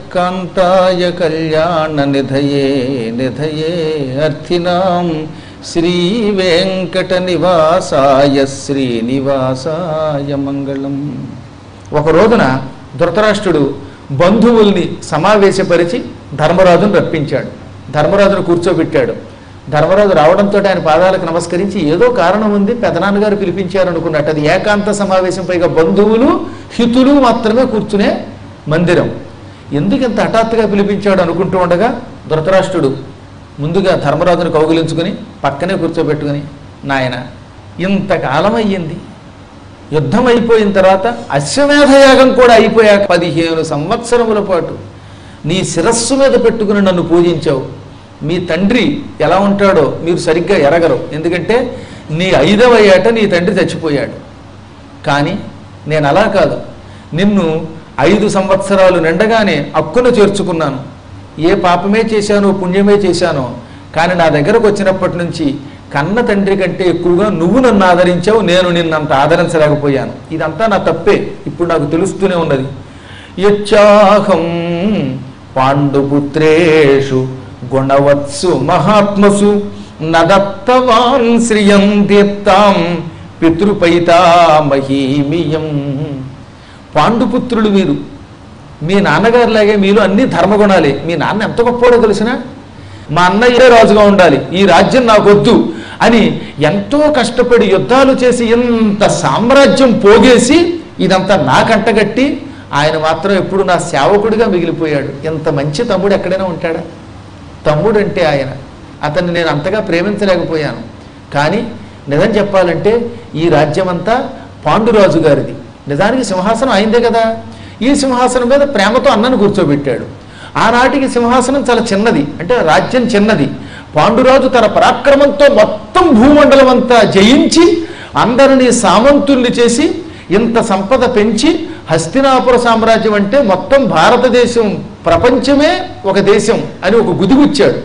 కాంతాయ కళ్యాణ నిధయే నిధయే అర్థినాం శ్రీ వెంకట నివాసాయ శ్రీనివాసాయ మంగళం ఒక రోజున ధృతరాష్ట్రుడు బంధువుల్ని సమావేశపరిచి ధర్మరాజును రప్పించాడు ధర్మరాజును కూర్చోబెట్టాడు ధర్మరాజు రావడంతో ఆయన పాదాలకు నమస్కరించి ఏదో కారణం ఉంది పెదనాన్నగారు పిలిపించారు అనుకున్నట్టు అది ఏకాంత సమావేశం పైగా బంధువులు హితులు మాత్రమే కూర్చునే మందిరం ఎందుకు ఇంత హఠాత్తుగా పిలిపించాడు అనుకుంటూ ఉండగా ధృతరాష్ట్రుడు ముందుగా ధర్మరాజును కౌగిలించుకుని పక్కనే కూర్చోబెట్టుకుని నాయన ఇంతకాలం అయ్యింది యుద్ధం అయిపోయిన తర్వాత అశ్వమేధయాగం కూడా అయిపోయాక పదిహేను సంవత్సరముల పాటు నీ శిరస్సు మీద పెట్టుకుని నన్ను పూజించావు మీ తండ్రి ఎలా ఉంటాడో మీరు సరిగ్గా ఎరగరు ఎందుకంటే నీ ఐదవ ఏట నీ తండ్రి చచ్చిపోయాడు కానీ నేను అలా కాదు నిన్ను ఐదు సంవత్సరాలు నిండగానే అక్కున చేర్చుకున్నాను ఏ పాపమే చేశానో పుణ్యమే చేశానో కానీ నా దగ్గరకు వచ్చినప్పటి నుంచి కన్న తండ్రి కంటే ఎక్కువగా నువ్వు నన్ను ఆదరించావు నేను నిన్నంత ఆదరించలేకపోయాను ఇదంతా నా తప్పే ఇప్పుడు నాకు తెలుస్తూనే ఉన్నది యచ్చాహం పాండుపుత్రేషు గుణవత్సు మహాత్మసు నదత్తవాన్ శ్రియం తీర్థాం పితృపైతామహీమియం పాండుపుత్రులు వీరు మీ నాన్నగారిలాగే మీలో అన్ని ధర్మగుణాలే మీ నాన్న ఎంత గొప్పవాడో తెలిసిన మా అన్నయ్యే రాజుగా ఉండాలి ఈ రాజ్యం నాకొద్దు అని ఎంతో కష్టపడి యుద్ధాలు చేసి ఇంత సామ్రాజ్యం పోగేసి ఇదంతా నాకంటగట్టి ఆయన మాత్రం ఎప్పుడు నా సేవకుడిగా మిగిలిపోయాడు ఇంత మంచి తమ్ముడు ఎక్కడైనా ఉంటాడా తమ్ముడు అంటే ఆయన అతన్ని నేను అంతగా ప్రేమించలేకపోయాను కానీ నిజం చెప్పాలంటే ఈ రాజ్యమంతా పాండురాజు గారిది నిజానికి సింహాసనం అయిందే కదా ఈ సింహాసనం మీద ప్రేమతో అన్నను కూర్చోబెట్టాడు ఆనాటికి సింహాసనం చాలా చిన్నది అంటే రాజ్యం చిన్నది పాండురాజు తన పరాక్రమంతో మొత్తం భూమండలం అంతా జయించి అందరినీ సామంతుల్ని చేసి ఇంత సంపద పెంచి హస్తినాపుర సామ్రాజ్యం అంటే మొత్తం భారతదేశం ప్రపంచమే ఒక దేశం అని ఒక గుదిగుచ్చాడు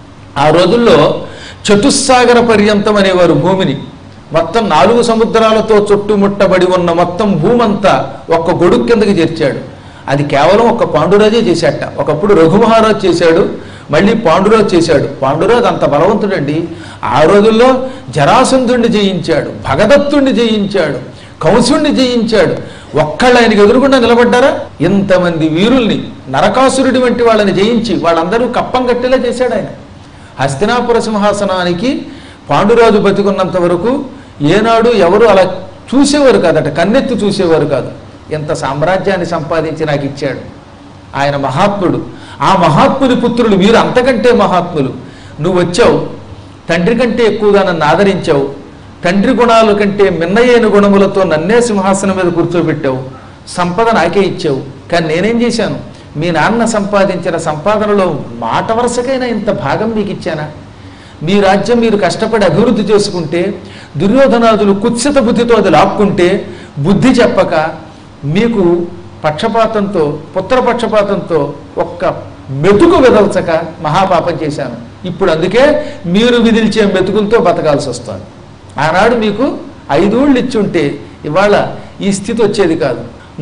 ఆ రోజుల్లో చతుస్సాగర పర్యంతం అనేవారు భూమిని మొత్తం నాలుగు సముద్రాలతో చుట్టుముట్టబడి ఉన్న మొత్తం భూమంతా ఒక్క గొడుగు కిందకి చేర్చాడు అది కేవలం ఒక పాండురాజే చేశాట ఒకప్పుడు రఘుమహారాజు చేశాడు మళ్ళీ పాండురాజు చేశాడు పాండురాజు అంత బలవంతుడండి ఆ రోజుల్లో జరాసంధుణ్ణి జయించాడు భగదత్తుణ్ణి జయించాడు కంసుణ్ణి జయించాడు ఒక్కళ్ళు ఆయనకి ఎదురుగుండా నిలబడ్డారా ఇంతమంది వీరుల్ని నరకాసురుడి వంటి వాళ్ళని జయించి వాళ్ళందరూ కప్పం కట్టేలా చేశాడు ఆయన హస్తినాపుర సింహాసనానికి పాండురాజు బతికున్నంత వరకు ఏనాడు ఎవరు అలా చూసేవారు కాదట కన్నెత్తి చూసేవారు కాదు ఎంత సామ్రాజ్యాన్ని సంపాదించి నాకు ఇచ్చాడు ఆయన మహాత్ముడు ఆ మహాత్ముని పుత్రులు వీరు అంతకంటే మహాత్ములు నువ్వు వచ్చావు తండ్రి కంటే ఎక్కువగా నన్ను ఆదరించావు తండ్రి గుణాల కంటే మిన్నయైన గుణములతో నన్నే సింహాసనం మీద కూర్చోబెట్టావు సంపద నాకే ఇచ్చావు కానీ నేనేం చేశాను మీ నాన్న సంపాదించిన సంపాదనలో మాట వరుసకైనా ఇంత భాగం మీకు ఇచ్చానా మీ రాజ్యం మీరు కష్టపడి అభివృద్ధి చేసుకుంటే దుర్యోధనాదులు కుత్సిత బుద్ధితో అది లాక్కుంటే బుద్ధి చెప్పక మీకు పక్షపాతంతో పుత్ర పక్షపాతంతో ఒక్క మెతుకు విదల్చక మహాపాపం చేశాను ఇప్పుడు అందుకే మీరు విదిల్చే మెతుకులతో బతకాల్సి వస్తుంది ఆనాడు మీకు ఐదూళ్ళు ఇచ్చుంటే ఇవాళ ఈ స్థితి వచ్చేది కాదు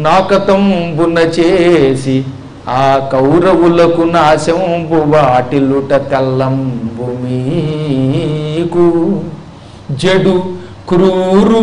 నాకతంబున చేసి ఆ కౌరవులకు నాశంబు వాటిల్లుట తెల్లంబు మీకు జడు క్రూరు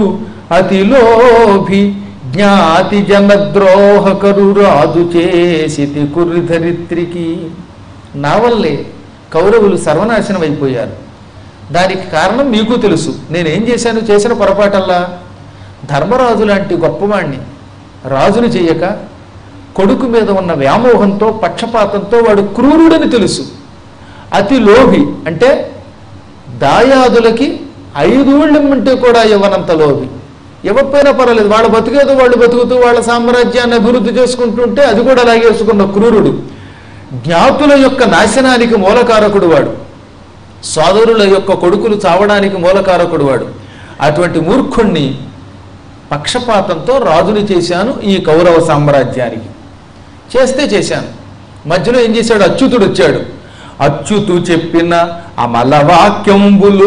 అతిలోభి జ్ఞాతి జనద్రోహకరు రాజు చేసి కురిధరిత్రికి నా వల్లే కౌరవులు సర్వనాశనం అయిపోయారు దానికి కారణం మీకు తెలుసు నేనేం చేశాను చేసిన పొరపాటల్లా ధర్మరాజు లాంటి గొప్పవాణ్ణి రాజుని చెయ్యక కొడుకు మీద ఉన్న వ్యామోహంతో పక్షపాతంతో వాడు క్రూరుడని తెలుసు అతి లోభి అంటే దాయాదులకి ఐదూళ్ళమ్మంటే కూడా ఇవ్వనంత లోభి ఇవ్వకపోయినా పర్వాలేదు వాళ్ళ బతికేదో వాళ్ళు బతుకుతూ వాళ్ళ సామ్రాజ్యాన్ని అభివృద్ధి చేసుకుంటుంటే అది కూడా లాగేసుకున్న క్రూరుడు జ్ఞాతుల యొక్క నాశనానికి మూలకారకుడు వాడు సోదరుల యొక్క కొడుకులు చావడానికి మూలకారకుడు వాడు అటువంటి మూర్ఖుణ్ణి పక్షపాతంతో రాజుని చేశాను ఈ కౌరవ సామ్రాజ్యానికి చేస్తే చేశాను మధ్యలో ఏం చేశాడు అచ్యుతుడు వచ్చాడు అచ్యుతు చెప్పిన అమల వాక్యంబులు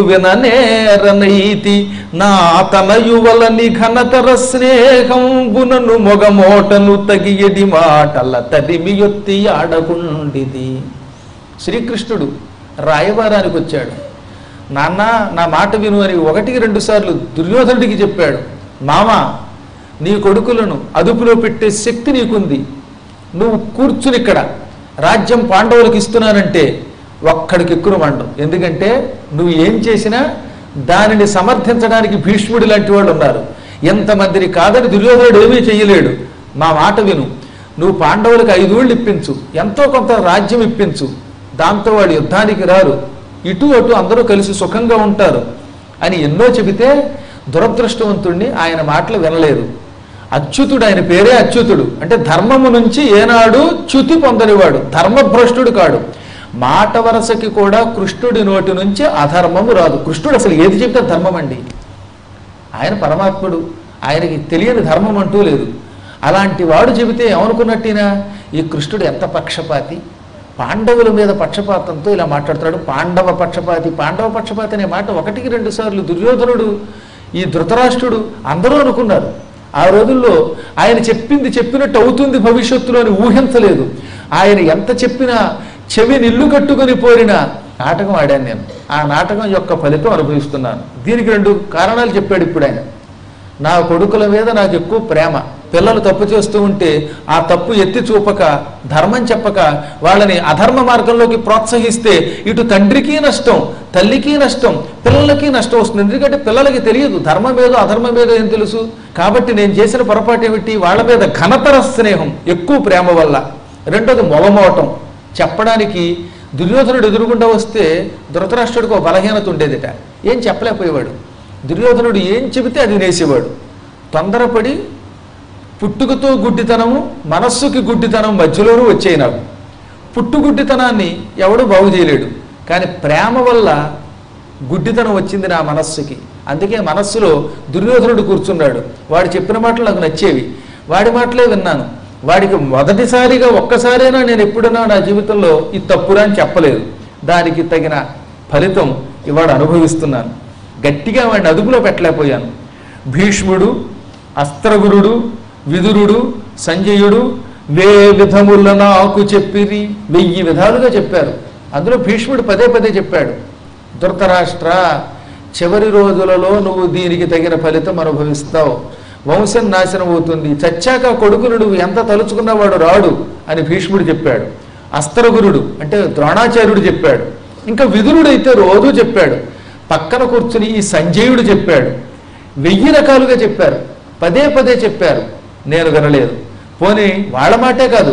విననేరనైతి నా తన యువలని ఘనతర స్నేహంబునను మొగమోటను తగియడి మాటల తరిమి యొత్తి ఆడకుండిది శ్రీకృష్ణుడు రాయబారానికి వచ్చాడు నాన్న నా మాట విను అని ఒకటికి రెండు సార్లు దుర్యోధనుడికి చెప్పాడు మామ నీ కొడుకులను అదుపులో పెట్టే శక్తి నీకుంది నువ్వు కూర్చుని ఇక్కడ రాజ్యం పాండవులకు ఇస్తున్నానంటే ఒక్కడికి ఎక్కువ మండం ఎందుకంటే నువ్వు ఏం చేసినా దానిని సమర్థించడానికి భీష్ముడి లాంటి వాళ్ళు ఉన్నారు ఎంతమందిని కాదని దుర్యోధనుడు ఏమీ చెయ్యలేడు మా మాట విను నువ్వు పాండవులకు ఐదూళ్ళు ఇప్పించు ఎంతో కొంత రాజ్యం ఇప్పించు దాంతో వాడు యుద్ధానికి రారు ఇటు అటు అందరూ కలిసి సుఖంగా ఉంటారు అని ఎన్నో చెబితే దురదృష్టవంతుణ్ణి ఆయన మాటలు వినలేదు అచ్యుతుడు ఆయన పేరే అచ్యుతుడు అంటే ధర్మము నుంచి ఏనాడు చ్యుతి పొందనివాడు ధర్మభ్రష్టుడు కాడు మాట వరసకి కూడా కృష్ణుడి నోటి నుంచి అధర్మము రాదు కృష్ణుడు అసలు ఏది చెప్తే ధర్మం అండి ఆయన పరమాత్ముడు ఆయనకి తెలియని ధర్మం అంటూ లేదు అలాంటి వాడు చెబితే ఏమనుకున్నట్టినా ఈ కృష్ణుడు ఎంత పక్షపాతి పాండవుల మీద పక్షపాతంతో ఇలా మాట్లాడుతున్నాడు పాండవ పక్షపాతి పాండవ పక్షపాతి అనే మాట ఒకటికి రెండు సార్లు దుర్యోధనుడు ఈ ధృతరాష్ట్రుడు అందరూ అనుకున్నారు ఆ రోజుల్లో ఆయన చెప్పింది చెప్పినట్టు అవుతుంది భవిష్యత్తులో అని ఊహించలేదు ఆయన ఎంత చెప్పినా చెవి నిల్లు కట్టుకొని పోరిన నాటకం ఆడాను నేను ఆ నాటకం యొక్క ఫలితం అనుభవిస్తున్నాను దీనికి రెండు కారణాలు చెప్పాడు ఇప్పుడు ఆయన నా కొడుకుల మీద నాకు ఎక్కువ ప్రేమ పిల్లలు తప్పు చేస్తూ ఉంటే ఆ తప్పు ఎత్తి చూపక ధర్మం చెప్పక వాళ్ళని అధర్మ మార్గంలోకి ప్రోత్సహిస్తే ఇటు తండ్రికి నష్టం తల్లికి నష్టం పిల్లలకి నష్టం వస్తుంది ఎందుకంటే పిల్లలకి తెలియదు ధర్మం ఏదో అధర్మం ఏదో ఏం తెలుసు కాబట్టి నేను చేసిన పొరపాటు ఏమిటి వాళ్ళ మీద ఘనతర స్నేహం ఎక్కువ ప్రేమ వల్ల రెండోది మొగమోవటం చెప్పడానికి దుర్యోధనుడు ఎదురుగుండా వస్తే ధృతరాష్ట్రుడికి ఒక బలహీనత ఉండేదిట ఏం చెప్పలేకపోయేవాడు దుర్యోధనుడు ఏం చెబితే అది నేసేవాడు తొందరపడి పుట్టుకతో గుడ్డితనము మనస్సుకి గుడ్డితనం మధ్యలోనూ వచ్చాయి నాకు పుట్టుగుడ్డితనాన్ని ఎవడు బాగు చేయలేడు కానీ ప్రేమ వల్ల గుడ్డితనం వచ్చింది నా మనస్సుకి అందుకే మనస్సులో దుర్యోధనుడు కూర్చున్నాడు వాడు చెప్పిన మాటలు నాకు నచ్చేవి వాడి మాటలే విన్నాను వాడికి మొదటిసారిగా ఒక్కసారైనా నేను ఎప్పుడైనా నా జీవితంలో ఈ తప్పురా అని చెప్పలేదు దానికి తగిన ఫలితం ఇవాడు అనుభవిస్తున్నాను గట్టిగా వాడిని అదుపులో పెట్టలేకపోయాను భీష్ముడు అస్త్రగురుడు విదురుడు సంజయుడు వే విధముల నాకు చెప్పిరి వెయ్యి విధాలుగా చెప్పారు అందులో భీష్ముడు పదే పదే చెప్పాడు ధృతరాష్ట్ర చివరి రోజులలో నువ్వు దీనికి తగిన ఫలితం అనుభవిస్తావు వంశం నాశనం అవుతుంది చచ్చాక కొడుకును నువ్వు ఎంత తలుచుకున్నా వాడు రాడు అని భీష్ముడు చెప్పాడు అస్త్రగురుడు అంటే ద్రోణాచార్యుడు చెప్పాడు ఇంకా విదురుడైతే రోజు చెప్పాడు పక్కన కూర్చుని ఈ సంజయుడు చెప్పాడు వెయ్యి రకాలుగా చెప్పారు పదే పదే చెప్పారు నేను వినలేదు పోనీ వాళ్ళ మాటే కాదు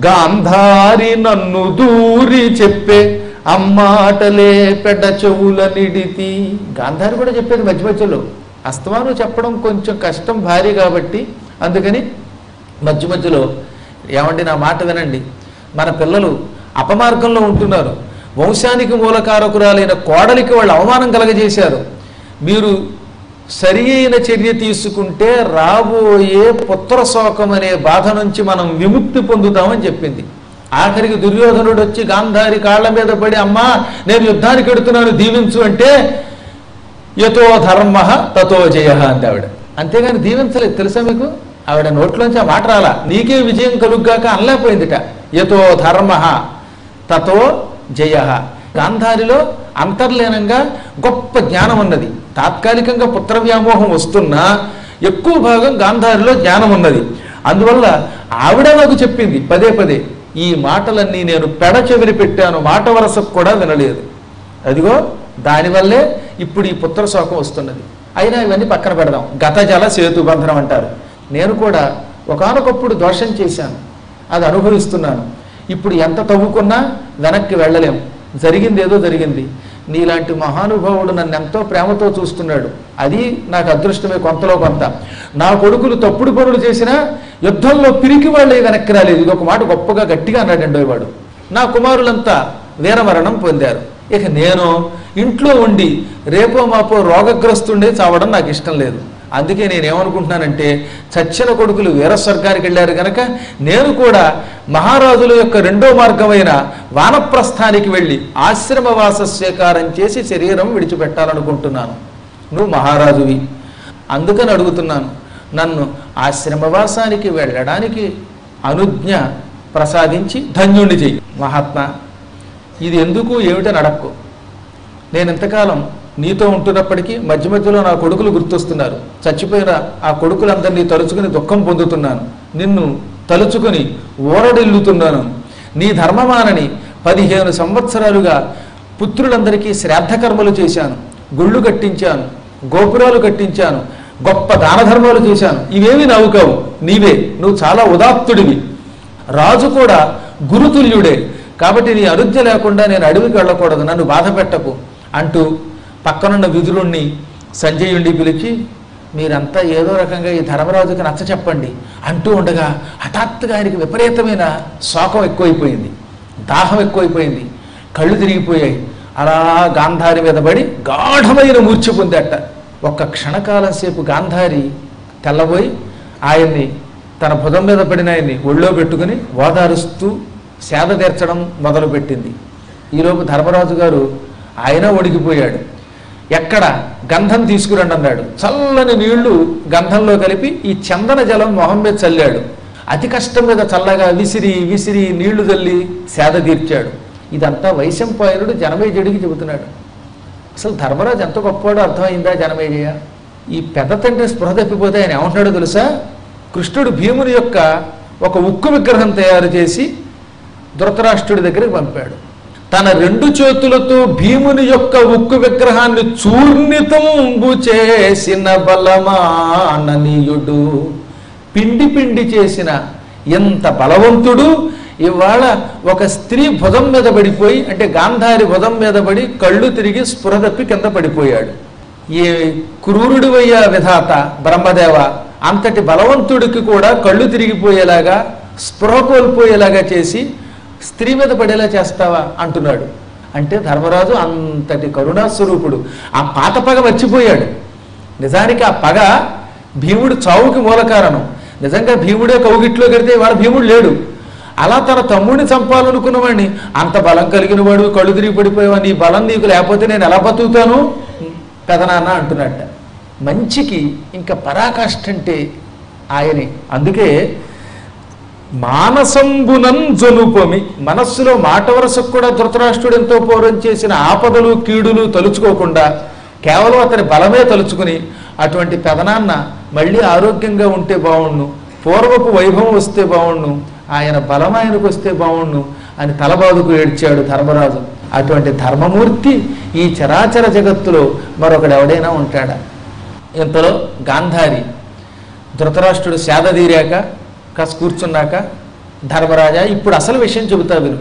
గాంధారి నన్ను దూరి చెప్పే అమ్మాటలే పెద్ద చెవుల నిడితి గాంధారి కూడా చెప్పేది మధ్య మధ్యలో అస్తమానం చెప్పడం కొంచెం కష్టం భారీ కాబట్టి అందుకని మధ్య మధ్యలో ఏమండి నా మాట వినండి మన పిల్లలు అపమార్గంలో ఉంటున్నారు వంశానికి మూలకారకురాలైన కోడలికి వాళ్ళు అవమానం కలగజేశారు మీరు సరి అయిన చర్య తీసుకుంటే రాబోయే పుత్ర శోకం అనే బాధ నుంచి మనం విముక్తి పొందుతామని చెప్పింది ఆఖరికి దుర్యోధనుడు వచ్చి గాంధారి కాళ్ళ మీద పడి అమ్మా నేను యుద్ధానికి ఎడుతున్నాను దీవించు అంటే యతో ధర్మ తతో జయ అంది ఆవిడ అంతేగాని దీవించలేదు తెలుసా మీకు ఆవిడ నోట్లోంచి ఆ మాట రాలా నీకే విజయం కలుగ్గాక అనలేకపోయిందిట యతో ధర్మ తతో జయ గాంధారిలో అంతర్లీనంగా గొప్ప జ్ఞానం ఉన్నది తాత్కాలికంగా పుత్ర వ్యామోహం వస్తున్నా ఎక్కువ భాగం గాంధారిలో జ్ఞానం ఉన్నది అందువల్ల ఆవిడ నాకు చెప్పింది పదే పదే ఈ మాటలన్నీ నేను పెడ చెవిని పెట్టాను మాట వరసకు కూడా వినలేదు అదిగో దానివల్లే ఇప్పుడు ఈ పుత్ర శోకం వస్తున్నది అయినా ఇవన్నీ పక్కన పెడదాం గత జల సేతుబంధనం అంటారు నేను కూడా ఒకానొకప్పుడు దోషం చేశాను అది అనుభవిస్తున్నాను ఇప్పుడు ఎంత తవ్వుకున్నా వెనక్కి వెళ్ళలేం జరిగింది ఏదో జరిగింది నీలాంటి మహానుభావుడు నన్ను ఎంతో ప్రేమతో చూస్తున్నాడు అది నాకు అదృష్టమే కొంతలో కొంత నా కొడుకులు తప్పుడు పనులు చేసినా యుద్ధంలో పిరికి వాళ్ళే వెనక్కి రాలేదు ఇది ఒక మాట గొప్పగా గట్టిగా అన్నాడండో వాడు నా కుమారులంతా వీరమరణం పొందారు ఇక నేను ఇంట్లో ఉండి రేపో మాపో రోగగ్రస్తుండే చావడం నాకు ఇష్టం లేదు అందుకే నేనేమనుకుంటున్నానంటే చచ్చిన కొడుకులు వీరస్వర్గానికి వెళ్ళారు గనక నేను కూడా మహారాజుల యొక్క రెండో మార్గమైన వానప్రస్థానికి వెళ్ళి ఆశ్రమవాస స్వీకారం చేసి శరీరం విడిచిపెట్టాలనుకుంటున్నాను నువ్వు మహారాజువి అందుకని అడుగుతున్నాను నన్ను ఆశ్రమవాసానికి వెళ్ళడానికి అనుజ్ఞ ప్రసాదించి ధన్యుణ్ణి చెయ్యి మహాత్మా ఇది ఎందుకు ఏమిటని అడక్కు నేను ఇంతకాలం నీతో ఉంటున్నప్పటికీ మధ్య మధ్యలో నా కొడుకులు గుర్తొస్తున్నారు చచ్చిపోయిన ఆ కొడుకులందరినీ తలుచుకుని దుఃఖం పొందుతున్నాను నిన్ను తలుచుకుని ఓరడిల్లుతున్నాను నీ ధర్మమానని పదిహేను సంవత్సరాలుగా పుత్రులందరికీ శ్రాద్ధకర్మలు చేశాను గుళ్ళు కట్టించాను గోపురాలు కట్టించాను గొప్ప దాన ధర్మాలు చేశాను ఇవేమి నావు కావు నీవే నువ్వు చాలా ఉదాత్తుడివి రాజు కూడా గురుతుల్యుడే కాబట్టి నీ అనుజ్ఞ లేకుండా నేను అడవికి వెళ్ళకూడదు నన్ను బాధ పెట్టకు అంటూ పక్కనున్న విధులుణ్ణి సంజయుణ్ణి పిలిచి మీరంతా ఏదో రకంగా ఈ ధర్మరాజుకి నచ్చ చెప్పండి అంటూ ఉండగా హఠాత్తుగా ఆయనకి విపరీతమైన శోకం ఎక్కువైపోయింది దాహం ఎక్కువైపోయింది కళ్ళు తిరిగిపోయాయి అలా గాంధారి మీద పడి గాఢమైన మూర్ఛ పొందట ఒక్క క్షణకాలం సేపు గాంధారి తెల్లబోయి ఆయన్ని తన భుజం మీద పడిన ఆయన్ని ఒళ్ళో పెట్టుకుని ఓదారుస్తూ సేద తీర్చడం మొదలుపెట్టింది ఈలోపు ధర్మరాజు గారు ఆయన ఒడిగిపోయాడు ఎక్కడ గంధం తీసుకురండి అన్నాడు చల్లని నీళ్లు గంధంలో కలిపి ఈ చందన జలం మొహం మీద చల్లాడు అతి కష్టం మీద చల్లగా విసిరి విసిరి నీళ్లు చల్లి సేద తీర్చాడు ఇదంతా వైశంపాయనుడు జనమేజయుడికి చెబుతున్నాడు అసలు ధర్మరాజు ఎంత గొప్పవాడో అర్థమైందా జనమేజయ ఈ పెద్ద తండ్రి స్పృహ తప్పిపోతే ఆయన ఏమంటున్నాడో తెలుసా కృష్ణుడు భీముని యొక్క ఒక ఉక్కు విగ్రహం తయారు చేసి ధృతరాష్ట్రుడి దగ్గరికి పంపాడు తన రెండు చేతులతో భీముని యొక్క ఉక్కు విగ్రహాన్ని చూర్ణితంబు చేసిన బలమాననీయుడు పిండి పిండి చేసిన ఎంత బలవంతుడు ఇవాళ ఒక స్త్రీ భుజం మీద పడిపోయి అంటే గాంధారి భుజం మీద పడి కళ్ళు తిరిగి స్పృహ తప్పి కింద పడిపోయాడు ఈ క్రూరుడివయ్యా విధాత బ్రహ్మదేవ అంతటి బలవంతుడికి కూడా కళ్ళు తిరిగిపోయేలాగా స్పృహ కోల్పోయేలాగా చేసి స్త్రీ మీద పడేలా చేస్తావా అంటున్నాడు అంటే ధర్మరాజు అంతటి కరుణాస్వరూపుడు ఆ పాత పగ మర్చిపోయాడు నిజానికి ఆ పగ భీముడు చావుకి మూల కారణం నిజంగా భీముడే కౌగిట్లో కడితే వాడు భీముడు లేడు అలా తన తమ్ముడిని చంపాలనుకున్నవాడిని అంత బలం కలిగిన వాడు కళ్ళు తిరిగి పడిపోయేవా నీ బలం నీకు లేకపోతే నేను ఎలా బతుకుతాను పెదనాన్న అంటున్నట్ట మంచికి ఇంకా పరాకాష్ఠ అంటే ఆయనే అందుకే మానసంబునం జనుపమి మనస్సులో మాట వరసకు కూడా ధృతరాష్ట్రుడు ఎంతో పూర్వం చేసిన ఆపదలు కీడులు తలుచుకోకుండా కేవలం అతని బలమే తలుచుకుని అటువంటి పెదనాన్న మళ్ళీ ఆరోగ్యంగా ఉంటే బాగుండు పూర్వపు వైభవం వస్తే బాగుండు ఆయన బలం ఆయనకు వస్తే బాగుండు అని తలబాదుకు ఏడ్చాడు ధర్మరాజు అటువంటి ధర్మమూర్తి ఈ చరాచర జగత్తులో మరొకడు ఎవడైనా ఉంటాడా ఇంతలో గాంధారి ధృతరాష్ట్రుడు సేద తీరాక కాస్త కూర్చున్నాక ధర్మరాజా ఇప్పుడు అసలు విషయం చెబుతా విను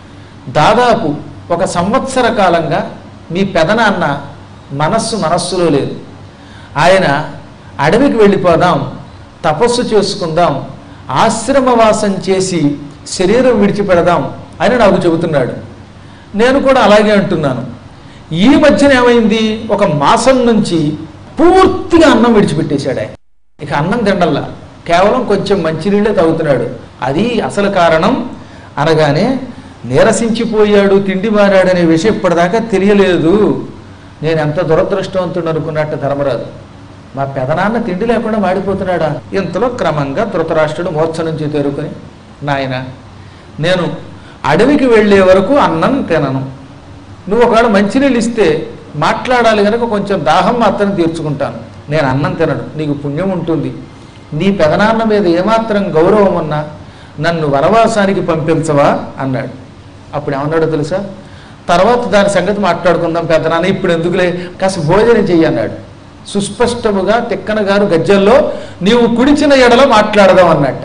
దాదాపు ఒక సంవత్సర కాలంగా మీ పెదనాన్న మనస్సు మనస్సులో లేదు ఆయన అడవికి వెళ్ళిపోదాం తపస్సు చేసుకుందాం ఆశ్రమవాసం చేసి శరీరం విడిచిపెడదాం అని నాకు చెబుతున్నాడు నేను కూడా అలాగే అంటున్నాను ఈ మధ్యన ఏమైంది ఒక మాసం నుంచి పూర్తిగా అన్నం విడిచిపెట్టేశాడు ఆయన ఇక అన్నం తిండల్లా కేవలం కొంచెం మంచినీళ్ళే తాగుతున్నాడు అది అసలు కారణం అనగానే నీరసించిపోయాడు తిండి మారాడనే విషయం ఇప్పటిదాకా తెలియలేదు నేను ఎంత దురదృష్టవంతుడు అనుకున్నట్టు ధర్మరాజు మా పెదనాన్న తిండి లేకుండా మాడిపోతున్నాడా ఇంతలో క్రమంగా ధృతరాష్ట్రుడు మోర్చ నుంచి తేరుకొని నాయన నేను అడవికి వెళ్ళే వరకు అన్నం తినను నువ్వు ఒకవేళ మంచినీళ్ళు ఇస్తే మాట్లాడాలి కనుక కొంచెం దాహం మాత్రం తీర్చుకుంటాను నేను అన్నం తినను నీకు పుణ్యం ఉంటుంది నీ పెదనాన్న మీద ఏమాత్రం గౌరవం ఉన్నా నన్ను వనవాసానికి పంపించవా అన్నాడు అప్పుడు ఏమన్నాడో తెలుసా తర్వాత దాని సంగతి మాట్లాడుకుందాం పెద్దనాన్న ఇప్పుడు ఎందుకులే కాస్త భోజనం చెయ్యి అన్నాడు సుస్పష్టముగా తిక్కన గారు గజ్జల్లో నీవు కుడిచిన ఎడలో మాట్లాడదాం అన్నట్టు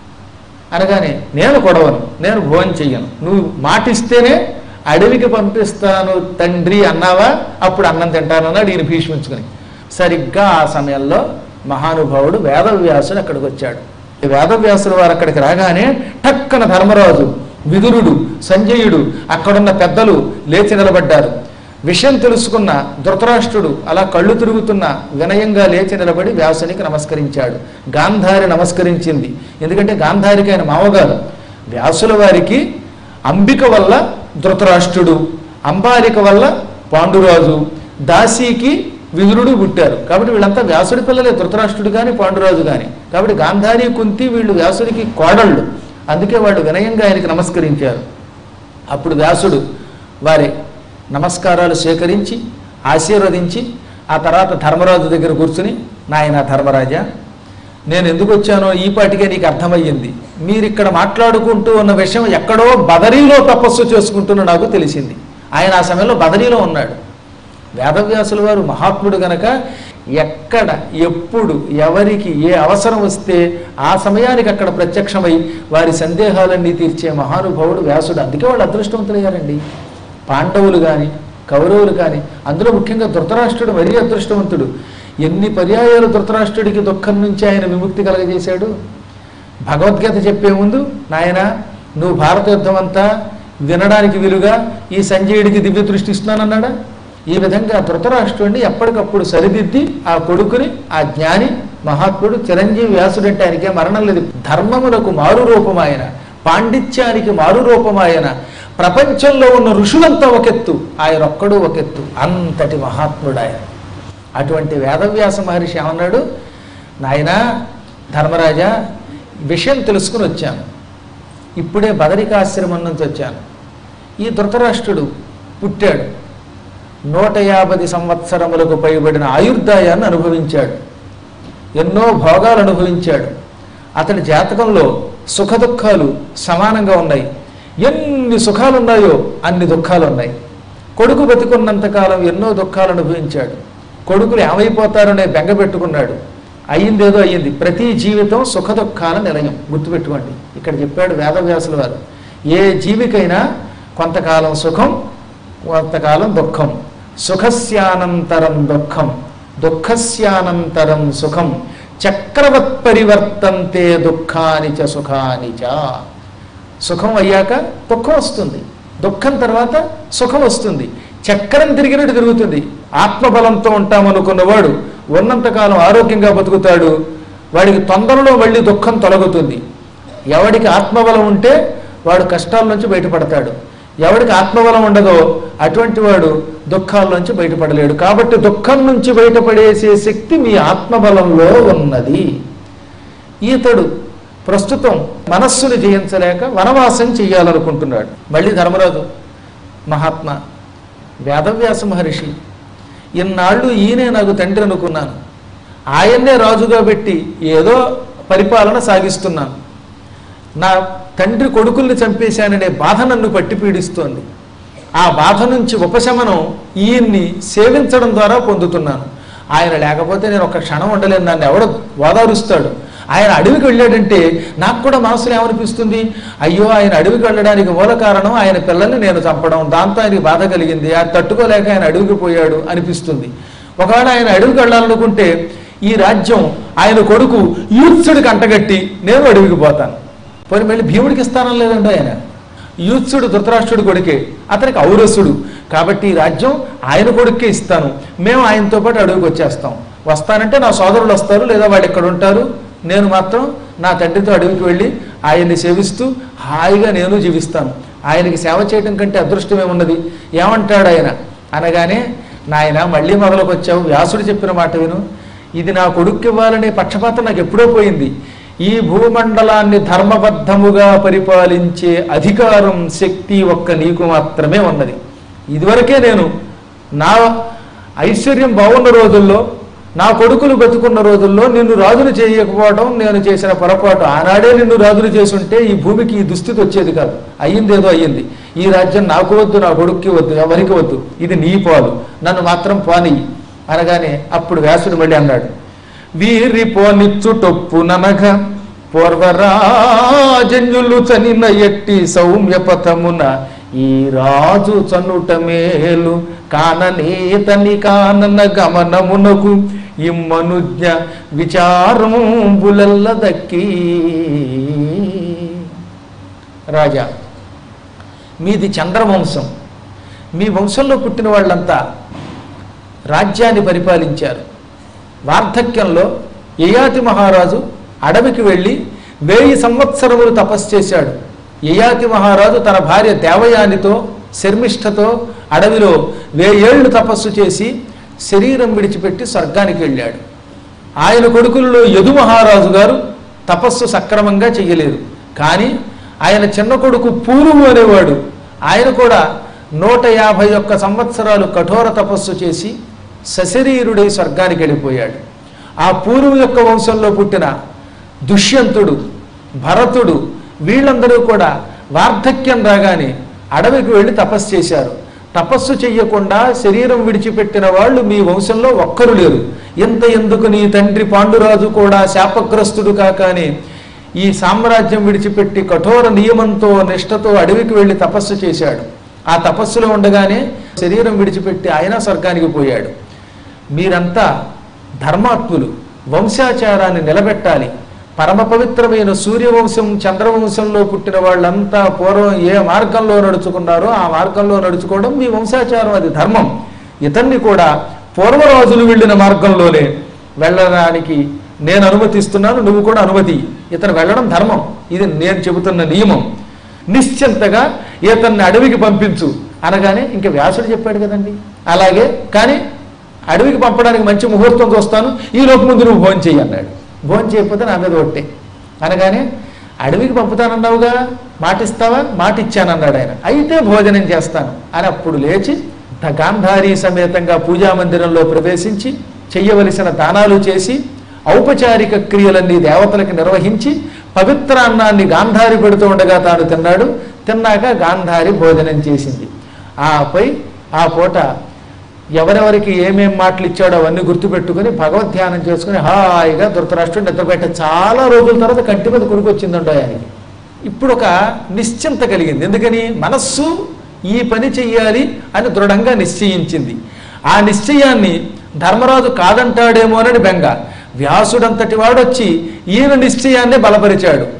అనగానే నేను కొడవను నేను భోజనం చెయ్యను నువ్వు మాటిస్తేనే అడవికి పంపిస్తాను తండ్రి అన్నావా అప్పుడు అన్నం తింటానన్నాడు ఈయన భీష్మించుకుని సరిగ్గా ఆ సమయంలో మహానుభావుడు వేదవ్యాసుడు అక్కడికి వచ్చాడు ఈ వేదవ్యాసుడు వారు అక్కడికి రాగానే టక్కన ధర్మరాజు విదురుడు సంజయుడు అక్కడున్న పెద్దలు లేచి నిలబడ్డారు విషయం తెలుసుకున్న ధృతరాష్ట్రుడు అలా కళ్ళు తిరుగుతున్న వినయంగా లేచి నిలబడి వ్యాసునికి నమస్కరించాడు గాంధారి నమస్కరించింది ఎందుకంటే గాంధారికి ఆయన మామగారు వ్యాసుల వారికి అంబిక వల్ల ధృతరాష్ట్రుడు అంబాలిక వల్ల పాండురాజు దాసీకి విదురుడు పుట్టారు కాబట్టి వీళ్ళంతా వ్యాసుడి పిల్లలే ధృతరాష్ట్రుడు కానీ పాండురాజు కానీ కాబట్టి గాంధారి కుంతి వీళ్ళు వ్యాసుడికి కోడళ్ళు అందుకే వాళ్ళు వినయంగా ఆయనకి నమస్కరించారు అప్పుడు వ్యాసుడు వారి నమస్కారాలు స్వీకరించి ఆశీర్వదించి ఆ తర్వాత ధర్మరాజు దగ్గర కూర్చుని నాయన ధర్మరాజా నేను ఎందుకు వచ్చానో ఈ పాటికే నీకు అర్థమయ్యింది మీరు ఇక్కడ మాట్లాడుకుంటూ ఉన్న విషయం ఎక్కడో బదరీలో తపస్సు చేసుకుంటున్న నాకు తెలిసింది ఆయన ఆ సమయంలో బదరీలో ఉన్నాడు వేదవ్యాసుల వారు మహాత్ముడు గనక ఎక్కడ ఎప్పుడు ఎవరికి ఏ అవసరం వస్తే ఆ సమయానికి అక్కడ ప్రత్యక్షమై వారి సందేహాలన్నీ తీర్చే మహానుభావుడు వ్యాసుడు అందుకే వాళ్ళు అదృష్టవంతులయ్యారండి పాండవులు కానీ కౌరవులు కానీ అందులో ముఖ్యంగా ధృతరాష్ట్రుడు మరీ అదృష్టవంతుడు ఎన్ని పర్యాయాలు ధృతరాష్ట్రుడికి దుఃఖం నుంచి ఆయన విముక్తి కలగజేశాడు భగవద్గీత చెప్పే ముందు నాయన నువ్వు భారత యుద్ధం అంతా వినడానికి వీలుగా ఈ సంజయుడికి దివ్య దృష్టి ఇస్తున్నానన్నాడా ఈ విధంగా ధృతరాష్ట్రుడిని ఎప్పటికప్పుడు సరిదిద్ది ఆ కొడుకుని ఆ జ్ఞాని మహాత్ముడు చిరంజీవి వ్యాసుడు అంటే ఆయనకే మరణం లేదు ధర్మమునకు మారు రూపం ఆయన పాండిత్యానికి మారు రూపం ఆయన ప్రపంచంలో ఉన్న ఋషులంతా ఒకెత్తు ఆయన ఒక్కడు ఒకెత్తు అంతటి మహాత్ముడు ఆయన అటువంటి వేదవ్యాస మహర్షి ఏమన్నాడు నాయనా ధర్మరాజా విషయం తెలుసుకుని వచ్చాను ఇప్పుడే బదరికాశ్రమం నుంచి వచ్చాను ఈ ధృతరాష్ట్రుడు పుట్టాడు నూట యాభై సంవత్సరములకు పైబడిన ఆయుర్దాయాన్ని అనుభవించాడు ఎన్నో భోగాలు అనుభవించాడు అతని జాతకంలో సుఖ దుఃఖాలు సమానంగా ఉన్నాయి ఎన్ని సుఖాలు ఉన్నాయో అన్ని దుఃఖాలు ఉన్నాయి కొడుకు బతికున్నంతకాలం ఎన్నో దుఃఖాలు అనుభవించాడు కొడుకులు ఏమైపోతారనే బెంగ పెట్టుకున్నాడు అయ్యిందేదో అయ్యింది ప్రతి జీవితం సుఖ దుఃఖాల నిలయం గుర్తుపెట్టుకోండి ఇక్కడ చెప్పాడు వేదవ్యాసుల వారు ఏ జీవికైనా కొంతకాలం సుఖం కొంతకాలం దుఃఖం సుఖస్యానంతరం దుఃఖం దుఃఖస్యానంతరం సుఖం చక్రవత్ పరివర్తంతే దుఃఖాని చ సుఖాని చ సుఖం అయ్యాక దుఃఖం వస్తుంది దుఃఖం తర్వాత సుఖం వస్తుంది చక్రం తిరిగినట్టు తిరుగుతుంది ఆత్మబలంతో ఉంటామనుకున్నవాడు ఉన్నంతకాలం ఆరోగ్యంగా బతుకుతాడు వాడికి తొందరలో మళ్ళీ దుఃఖం తొలగుతుంది ఎవడికి ఆత్మబలం ఉంటే వాడు కష్టాల నుంచి బయటపడతాడు ఎవడికి ఆత్మబలం ఉండదో అటువంటి వాడు దుఃఖాల నుంచి బయటపడలేడు కాబట్టి దుఃఖం నుంచి బయటపడేసే శక్తి మీ ఆత్మబలంలో ఉన్నది ఈతడు ప్రస్తుతం మనస్సును జయించలేక వనవాసం చెయ్యాలనుకుంటున్నాడు మళ్ళీ ధర్మరాజు మహాత్మా వేదవ్యాస మహర్షి ఇన్నాళ్ళు ఈయనే నాకు తండ్రి అనుకున్నాను ఆయన్నే రాజుగా పెట్టి ఏదో పరిపాలన సాగిస్తున్నాను నా తండ్రి కొడుకుల్ని చంపేశాననే బాధ నన్ను పట్టి పీడిస్తోంది ఆ బాధ నుంచి ఉపశమనం ఈయన్ని సేవించడం ద్వారా పొందుతున్నాను ఆయన లేకపోతే నేను ఒక క్షణం ఉండలేను నన్ను ఎవడో ఓదారుస్తాడు ఆయన అడవికి వెళ్ళాడంటే నాకు కూడా మనసులో ఏమనిపిస్తుంది అయ్యో ఆయన అడవికి వెళ్ళడానికి మూల కారణం ఆయన పిల్లల్ని నేను చంపడం దాంతో ఆయనకి బాధ కలిగింది అది తట్టుకోలేక ఆయన అడవికి పోయాడు అనిపిస్తుంది ఒకవేళ ఆయన అడవికి వెళ్ళాలనుకుంటే ఈ రాజ్యం ఆయన కొడుకు యూత్సుడికి అంటగట్టి నేను అడవికి పోతాను పోనీ మళ్ళీ భీముడికి ఇస్తానం లేదండి ఆయన యూత్సుడు ధృతరాష్ట్రుడు కొడుకే అతనికి ఔరసుడు కాబట్టి ఈ రాజ్యం ఆయన కొడుకే ఇస్తాను మేము ఆయనతో పాటు అడవికి వచ్చేస్తాం వస్తానంటే నా సోదరులు వస్తారు లేదా వాళ్ళు ఇక్కడ ఉంటారు నేను మాత్రం నా తండ్రితో అడవికి వెళ్ళి ఆయన్ని సేవిస్తూ హాయిగా నేను జీవిస్తాను ఆయనకి సేవ చేయడం కంటే అదృష్టం ఏమున్నది ఏమంటాడు ఆయన అనగానే నాయన మళ్ళీ మొదలుకు వచ్చావు వ్యాసుడు చెప్పిన మాట విను ఇది నా కొడుక్కి ఇవ్వాలనే పక్షపాతం నాకు ఎప్పుడో పోయింది ఈ భూమండలాన్ని ధర్మబద్ధముగా పరిపాలించే అధికారం శక్తి ఒక్క నీకు మాత్రమే ఉన్నది ఇదివరకే నేను నా ఐశ్వర్యం బాగున్న రోజుల్లో నా కొడుకులు బతుకున్న రోజుల్లో నిన్ను రాజును చేయకపోవడం నేను చేసిన పొరపాటు ఆనాడే నిన్ను రాజును చేసుంటే ఈ భూమికి ఈ దుస్థితి వచ్చేది కాదు అయ్యిందేదో అయ్యింది ఈ రాజ్యం నాకు వద్దు నా కొడుక్కి వద్దు ఎవరికి వద్దు ఇది నీ పాలు నన్ను మాత్రం పోని అనగానే అప్పుడు వ్యాసుడు మళ్ళీ అన్నాడు వీరి పోనిచ్చుటొప్పు ననగ పూర్వరాజన్యులు చనిన ఎట్టి సౌమ్యపథమున ఈ రాజు చనుట మేలు కాననేతని కానన గమనమునకు ఇమ్మనుజ్ఞ విచారంబులల్ల దక్కి రాజా మీది చంద్రవంశం మీ వంశంలో పుట్టిన వాళ్ళంతా రాజ్యాన్ని పరిపాలించారు వార్ధక్యంలో యయాతి మహారాజు అడవికి వెళ్ళి వేయి సంవత్సరములు తపస్సు చేశాడు యయాతి మహారాజు తన భార్య దేవయానితో శర్మిష్ఠతో అడవిలో వేయేళ్లు తపస్సు చేసి శరీరం విడిచిపెట్టి స్వర్గానికి వెళ్ళాడు ఆయన కొడుకుల్లో యదు మహారాజు గారు తపస్సు సక్రమంగా చెయ్యలేదు కానీ ఆయన చిన్న కొడుకు పూర్వు అనేవాడు ఆయన కూడా నూట యాభై ఒక్క సంవత్సరాలు కఠోర తపస్సు చేసి సశరీరుడై స్వర్గానికి వెళ్ళిపోయాడు ఆ పూర్వు యొక్క వంశంలో పుట్టిన దుష్యంతుడు భరతుడు వీళ్ళందరూ కూడా వార్ధక్యం రాగానే అడవికి వెళ్ళి తపస్సు చేశారు తపస్సు చెయ్యకుండా శరీరం విడిచిపెట్టిన వాళ్ళు మీ వంశంలో ఒక్కరు లేరు ఇంత ఎందుకు నీ తండ్రి పాండురాజు కూడా శాపగ్రస్తుడు కాకానే ఈ సామ్రాజ్యం విడిచిపెట్టి కఠోర నియమంతో నిష్ఠతో అడవికి వెళ్ళి తపస్సు చేశాడు ఆ తపస్సులో ఉండగానే శరీరం విడిచిపెట్టి ఆయన స్వర్గానికి పోయాడు మీరంతా ధర్మాత్ములు వంశాచారాన్ని నిలబెట్టాలి పరమ పవిత్రమైన సూర్యవంశం చంద్రవంశంలో పుట్టిన వాళ్ళంతా పూర్వం ఏ మార్గంలో నడుచుకున్నారో ఆ మార్గంలో నడుచుకోవడం మీ వంశాచారం అది ధర్మం ఇతన్ని కూడా పూర్వరాజులు వెళ్ళిన మార్గంలోనే వెళ్ళడానికి నేను అనుమతిస్తున్నాను నువ్వు కూడా అనుమతి ఇతను వెళ్ళడం ధర్మం ఇది నేను చెబుతున్న నియమం నిశ్చింతగా ఇతన్ని అడవికి పంపించు అనగానే ఇంక వ్యాసుడు చెప్పాడు కదండి అలాగే కానీ అడవికి పంపడానికి మంచి ముహూర్తం చూస్తాను ఈ లోపు ముందు నువ్వు భోజనం చెయ్యి అన్నాడు భోజనం చేయకపోతే నా మీద ఒట్టే అనగానే అడవికి పంపుతానన్నావుగా మాటిస్తావా మాట ఇచ్చానన్నాడు ఆయన అయితే భోజనం చేస్తాను అని అప్పుడు లేచి త- గాంధారీ సమేతంగా పూజా మందిరంలో ప్రవేశించి చెయ్యవలసిన దానాలు చేసి ఔపచారిక క్రియలన్నీ దేవతలకు నిర్వహించి పవిత్ర అన్నాన్ని గాంధారి పెడుతూ ఉండగా తాను తిన్నాడు తిన్నాక గాంధారి భోజనం చేసింది ఆపై ఆ పూట ఎవరెవరికి ఏమేం మాటలు ఇచ్చాడో అవన్నీ గుర్తుపెట్టుకుని భగవద్ధ్యానం చేసుకుని హాయిగా ధృతరాష్ట్రుడు నిద్రపెట్ట చాలా రోజుల తర్వాత కంటి మీద కొడుకు వచ్చిందండో ఆయనకి ఇప్పుడు ఒక నిశ్చింత కలిగింది ఎందుకని మనస్సు ఈ పని చెయ్యాలి అని దృఢంగా నిశ్చయించింది ఆ నిశ్చయాన్ని ధర్మరాజు కాదంటాడేమోనని బెంగ వ్యాసుడంతటి వాడొచ్చి ఈయన నిశ్చయాన్ని బలపరిచాడు